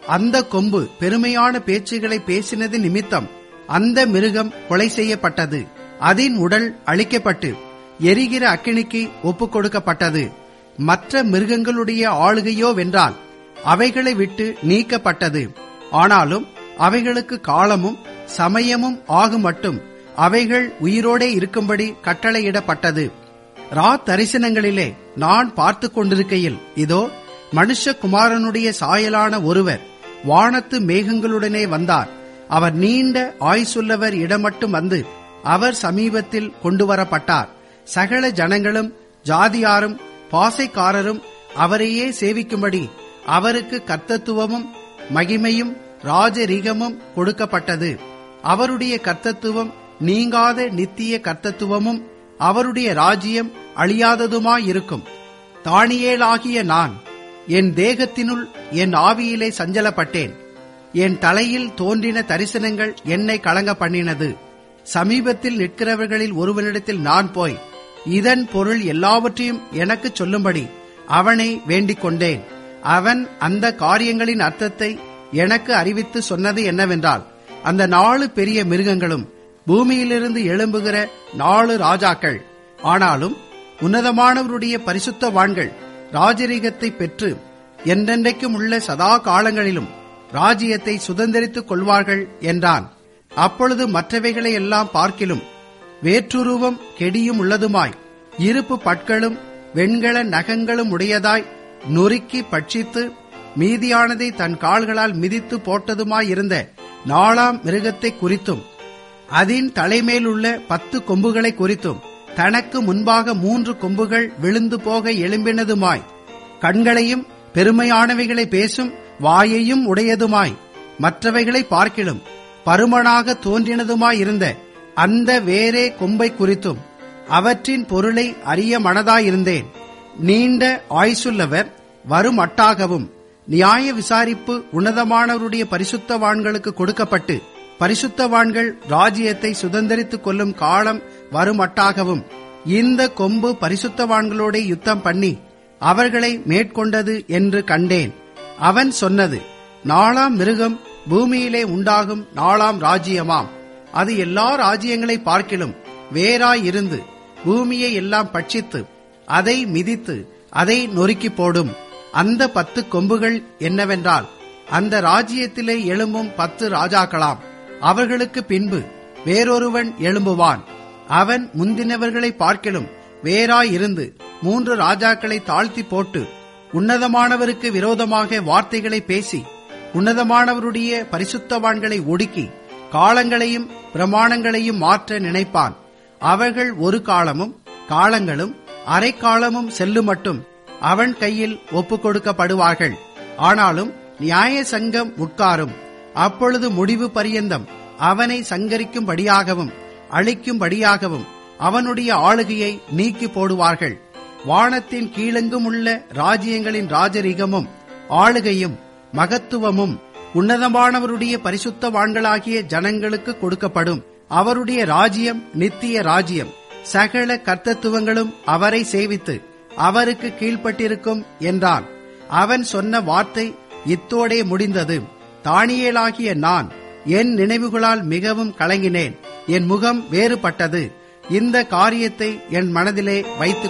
அந்த கொம்பு பெருமையான பேச்சுகளை பேசினது நிமித்தம் அந்த மிருகம் கொலை செய்யப்பட்டது அதன் உடல் அழிக்கப்பட்டு எரிகிற அக்கினிக்கு ஒப்புக் கொடுக்கப்பட்டது மற்ற மிருகங்களுடைய ஆளுகையோ வென்றால் அவைகளை விட்டு நீக்கப்பட்டது ஆனாலும் அவைகளுக்கு காலமும் சமயமும் ஆகும் மட்டும் அவைகள் உயிரோடே இருக்கும்படி கட்டளையிடப்பட்டது ரா தரிசனங்களிலே நான் பார்த்து கொண்டிருக்கையில் இதோ மனுஷகுமாரனுடைய சாயலான ஒருவர் வானத்து மேகங்களுடனே வந்தார் அவர் நீண்ட ஆயுசுள்ளவர் இடமட்டும் வந்து அவர் சமீபத்தில் கொண்டு வரப்பட்டார் சகல ஜனங்களும் ஜாதியாரும் பாசைக்காரரும் அவரையே சேவிக்கும்படி அவருக்கு கர்த்தத்துவமும் மகிமையும் ராஜரீகமும் கொடுக்கப்பட்டது அவருடைய கர்த்தத்துவம் நீங்காத நித்திய கர்த்தத்துவமும் அவருடைய ராஜ்யம் அழியாததுமாயிருக்கும் தானியேலாகிய நான் என் தேகத்தினுள் என் ஆவியிலே சஞ்சலப்பட்டேன் என் தலையில் தோன்றின தரிசனங்கள் என்னை கலங்க பண்ணினது சமீபத்தில் நிற்கிறவர்களில் ஒருவனிடத்தில் நான் போய் இதன் பொருள் எல்லாவற்றையும் எனக்கு சொல்லும்படி அவனை வேண்டிக் கொண்டேன் அவன் அந்த காரியங்களின் அர்த்தத்தை எனக்கு அறிவித்து சொன்னது என்னவென்றால் அந்த நாலு பெரிய மிருகங்களும் பூமியிலிருந்து எழும்புகிற நாலு ராஜாக்கள் ஆனாலும் உன்னதமானவருடைய பரிசுத்தவான்கள் ராஜரீகத்தை பெற்று என்றென்றைக்கும் உள்ள சதா காலங்களிலும் ராஜ்யத்தை சுதந்திரித்துக் கொள்வார்கள் என்றான் அப்பொழுது மற்றவைகளை எல்லாம் பார்க்கிலும் வேற்றுருவம் கெடியும் உள்ளதுமாய் இருப்பு பற்களும் வெண்கல நகங்களும் உடையதாய் நொறுக்கி பட்சித்து மீதியானதை தன் கால்களால் மிதித்து போட்டதுமாயிருந்த நாலாம் மிருகத்தை குறித்தும் அதன் தலைமேலுள்ள பத்து கொம்புகளை குறித்தும் தனக்கு முன்பாக மூன்று கொம்புகள் விழுந்து போக எழும்பினதுமாய் கண்களையும் பெருமையானவைகளை பேசும் வாயையும் உடையதுமாய் மற்றவைகளை பார்க்கிலும் பருமனாக தோன்றினதுமாயிருந்த அந்த வேறே கொம்பை குறித்தும் அவற்றின் பொருளை அறிய மனதாயிருந்தேன் நீண்ட ஆயுசுள்ளவர் வரும் அட்டாகவும் நியாய விசாரிப்பு உன்னதமானவருடைய பரிசுத்தவான்களுக்கு கொடுக்கப்பட்டு பரிசுத்தவான்கள் ராஜ்யத்தை சுதந்திரித்துக் கொள்ளும் காலம் வருமட்டாகவும் இந்த கொம்பு பரிசுத்தவான்களோட யுத்தம் பண்ணி அவர்களை மேற்கொண்டது என்று கண்டேன் அவன் சொன்னது நாலாம் மிருகம் பூமியிலே உண்டாகும் நாலாம் ராஜ்யமாம் அது எல்லா ராஜ்யங்களை பார்க்கிலும் வேறாயிருந்து பூமியை எல்லாம் பட்சித்து அதை மிதித்து அதை நொறுக்கி போடும் அந்த பத்து கொம்புகள் என்னவென்றால் அந்த ராஜ்யத்திலே எழும்பும் பத்து ராஜாக்களாம் அவர்களுக்கு பின்பு வேறொருவன் எழும்புவான் அவன் முந்தினவர்களை பார்க்கிலும் வேறாயிருந்து மூன்று ராஜாக்களை தாழ்த்தி போட்டு உன்னதமானவருக்கு விரோதமாக வார்த்தைகளை பேசி உன்னதமானவருடைய பரிசுத்தவான்களை ஒடுக்கி காலங்களையும் பிரமாணங்களையும் மாற்ற நினைப்பான் அவர்கள் ஒரு காலமும் காலங்களும் அரை காலமும் செல்லுமட்டும் அவன் கையில் ஒப்புக் கொடுக்கப்படுவார்கள் ஆனாலும் நியாய சங்கம் உட்காரும் அப்பொழுது முடிவு பரியந்தம் அவனை சங்கரிக்கும்படியாகவும் அழிக்கும்படியாகவும் அவனுடைய ஆளுகையை நீக்கி போடுவார்கள் வானத்தின் கீழெங்கும் உள்ள ராஜ்யங்களின் ராஜரிகமும் ஆளுகையும் மகத்துவமும் உன்னதமானவருடைய பரிசுத்தவான்களாகிய ஜனங்களுக்கு கொடுக்கப்படும் அவருடைய ராஜ்யம் நித்திய ராஜ்யம் சகல கர்த்தத்துவங்களும் அவரை சேவித்து அவருக்கு கீழ்ப்பட்டிருக்கும் என்றான் அவன் சொன்ன வார்த்தை இத்தோடே முடிந்தது தானியேலாகிய நான் என் நினைவுகளால் மிகவும் கலங்கினேன் என் முகம் வேறுபட்டது இந்த காரியத்தை என் மனதிலே வைத்து